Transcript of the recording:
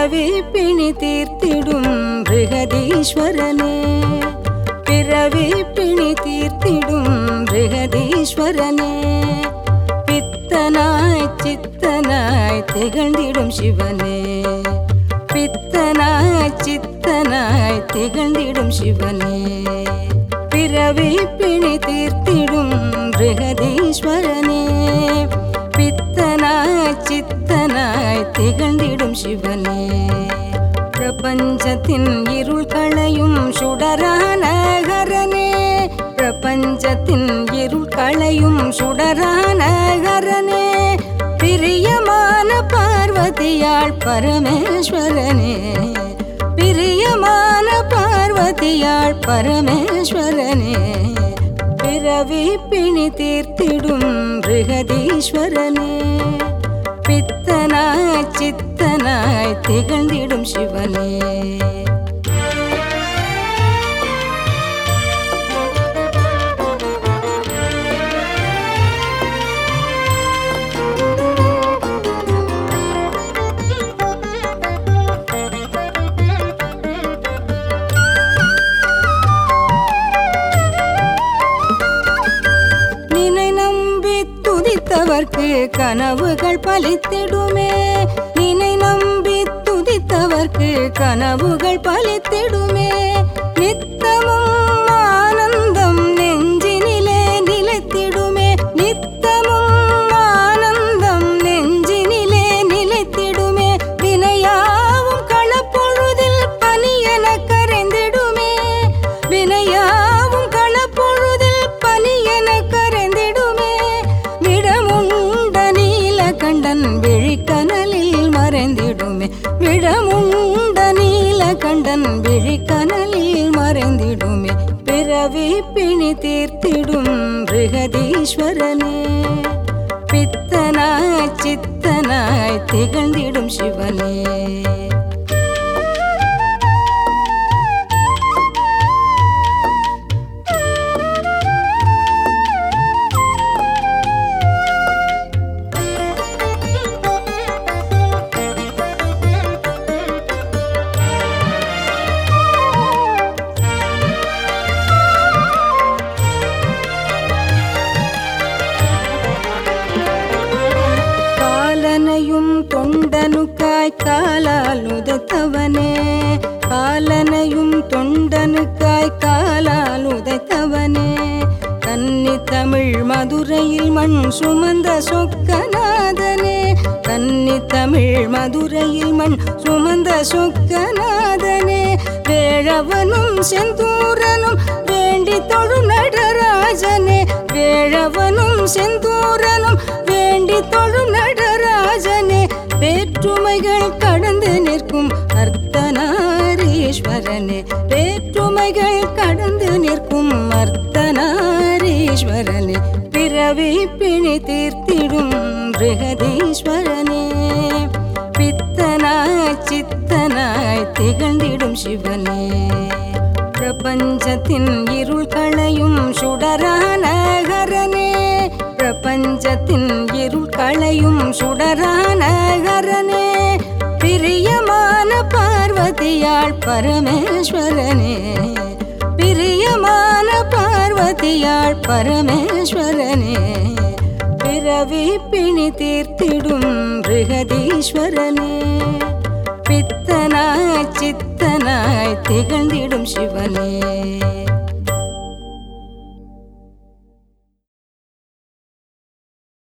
பிறவி பிணி தீர்த்திடும் ரிகதீஸ்வரனே பிறவி பிணி தீர்த்திடும் ரிகதீஸ்வரனே பித்தனாய் சித்தனாய் திகழ்ந்திடும் சிவனே பித்தனாய் சித்தனாய் திகழ்ந்திடும் சிவனே பிறவி பிணி தீர்த்திடும் ரிகதீஸ்வரனே பித்தனாய் சித்தனாய் திகழ்ந்திடும் சிவனே பிரபஞ்சத்தின் இருள் களையும் சுடரான ஹரனே பிரபஞ்சத்தின் இருள் களையும் சுடரான ஹரனே பிரியமான பார்வதியாள் பரமேஸ்வரனே பிரியமான பார்வதியாள் பரமேஸ்வரனே பிறவி பிணி தீர்த்திடும் ரிகதீஸ்வரனே பித்தனாய் சித்தனாய் திகழ்ந்திடும் சிவனே நினை நம்பி துதித்தவர்க்கு கனவுகள் பலித்திடுமே நினை நம்பி துதித்தவர்க்கு கனவுகள் பலித்திடுமே நித்தமும் ஆனந்தம் நெஞ்சினிலே நிலைத்திடுமே நித்தமும் ஆனந்தம் நெஞ்சினிலே நிலைத்திடுமே வினையாவும் களப்பொழுதில் பனியென கரைந்திடுமே வினையாவும் களப்பொழுதில் பனியென கரைந்திடுமே விடமுண்ட நீலகண்டன் விழிக்கனலில் மறைந்திடுமே விடமுண்ட நீலகண்டன் விழிக்கனலில் மறைந்திடுமே பிறவி பிணி தீர்த்திடும் ரிகதீஸ்வரனே பித்தனாய் சித்தனாய் திகழ்ந்திடும் சிவனே காலனையும் தொண்டனுக்காய் காலால் உதைத்தவனே காலனையும் தொண்டனுக்காய் காலால் உதைத்தவனே கன்னி தமிழ் மதுரையில் மண் சுமந்த சொக்கநாதனே கன்னி தமிழ் மதுரையில் மண் சுமந்த சொக்கநாதனே வேழவனும் செந்தூரனும் வேண்டி தொழும் நடராஜனே வேழவனும் செந்தூரனும் வேண்டி தொழும் நடராஜனே வேற்றுமைகள் கடந்து நிற்கும் அர்த்தநாரீஸ்வரனே வேற்றுமைகள் கடந்து நிற்கும் அர்த்தநாரீஸ்வரனே பிறவி பிணி தீர்த்திடும் ரிகதீஸ்வரனே பித்தனாய் சித்தனாய் திகழ்ந்திடும் சிவனே பிரபஞ்சத்தின் இருள் களையும் சுடரான ஹரனே பிரபஞ்சத்தின் இருள் களையும் சுடரான ஹரனே பிரியமான பார்வதியாள் பரமேஸ்வரனே பிரியமான பார்வதியாள் பரமேஸ்வரனே பிறவி பிணி தீர்த்திடும் ரிகதீஸ்வரனே பித்தனாய் சித்தனாய் திகழ்ந்திடும் சிவனே